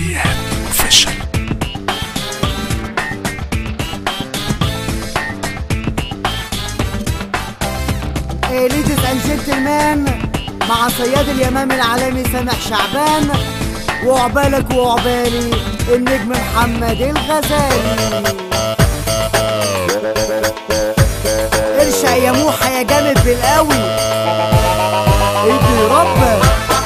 شعبيات اوفيشال ليديز اند جنتلمان مع صياد اليمامي العالمي سامح شعبان وعقبالك وعقبالي النجم محمد الغزالي ارشع يا موحى يا جامد بالقوي ادي ربك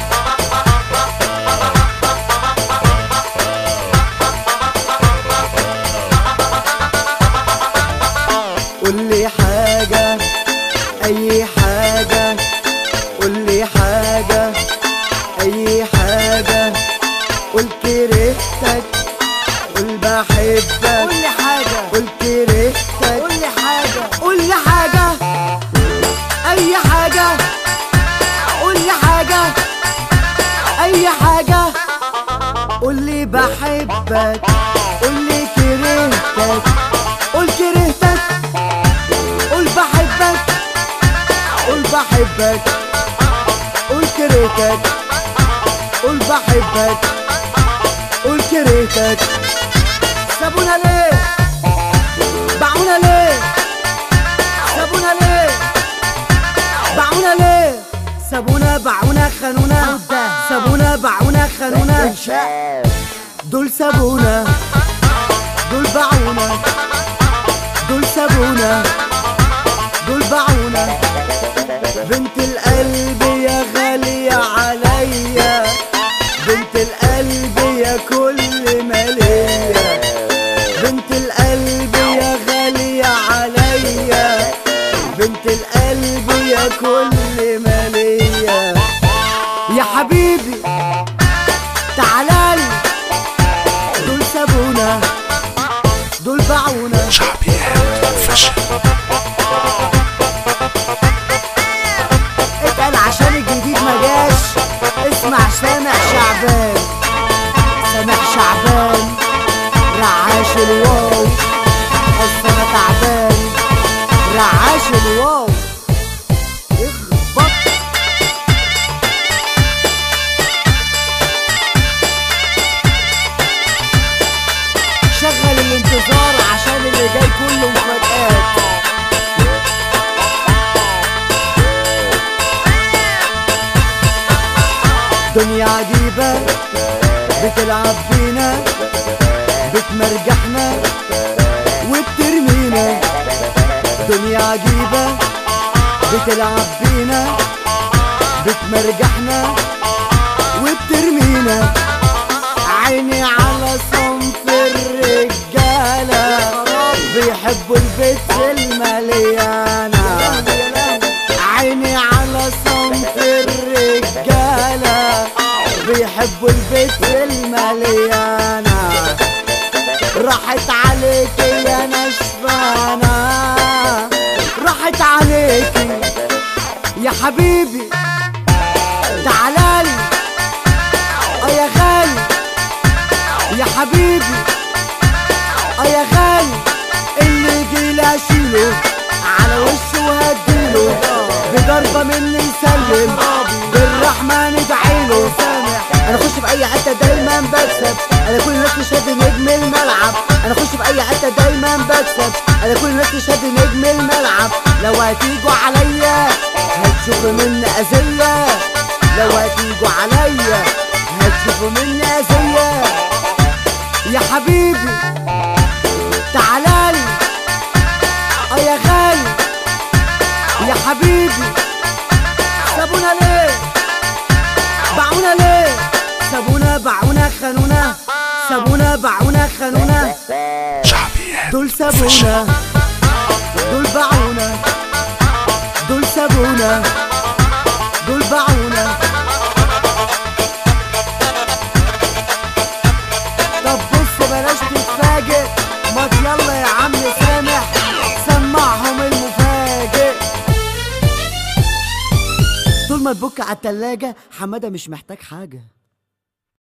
قول لي حاجة أي حاجة قول لي حاجة أي حاجة قول كرهتك قول بحبك قول لي حاجة قول كرهتك قول لي حاجة قول لي حاجة أي حاجة قول لي حاجة أي حاجة قول لي بحبك قول لي كرهتك قول كرهتك قول بحبك قول بحبك قول كرهتك قول بحبك قول كرهتك سابونا ليه باعونا ليه سابونا ليه باعونا ليه سابونا باعونا خانونا سابونا باعونا خانونا دول سابونا دول باعونا دول سابونا دول باعونا بنت القلب يا غالية عليا بنت القلب يا كل مالية بنت القلب يا غالية عليا بنت القلب يا كل مالية يا حبيبي تعالالي دول سابونا دول باعونا شعبيات اوفيشال اتقل عشان الجديد ما جاش اسمع سامع شعبان سامع شعبان رعاش الواو اصل انا تعبان رعاش الواو اخبط شغل الانتظار عشان اللي جاي كله مفاجآت دنيا عجيبة بتلعب بينا بتمرجحنا وبترمينا دنيا عجيبة بتلعب بينا بتمرجحنا وبترمينا عيني على صنف الرجالة بيحبوا البيت المليانة عيني على صنف الرجالة بيحبوا البيت المليانة راحت عليك يا نشفانة راحت عليك يا حبيبي تعالالي اه يا غالي يا حبيبي اه يا غالي اللي يجي لا اشيله على وشه وهديله بضربة مني يسلم بالرحمة ندعيله انا اخش في اي حتة دايما بكسب انا كل الناس تشهد نجم الملعب انا اخش في اي حتة دايما بكسب انا كل الناس تشهد نجم الملعب لو هتيجوا عليا هتشوفوا مني اذية لو هتيجوا عليا هتشوفوا مني اذية يا حبيبي تعالالي اه يا غالي يا حبيبي سابونا ليه باعونا ليه سابونا باعونا خانونا سابونا باعونا خانونا شعبيات دول سابونا دول باعونا دول سابونا دول باعونا طب بص بلاش تتفاجئ ما يلا يا عم سامح سمعهم المفاجئ طول ما تبك على التلاجة حمادة مش محتاج حاجة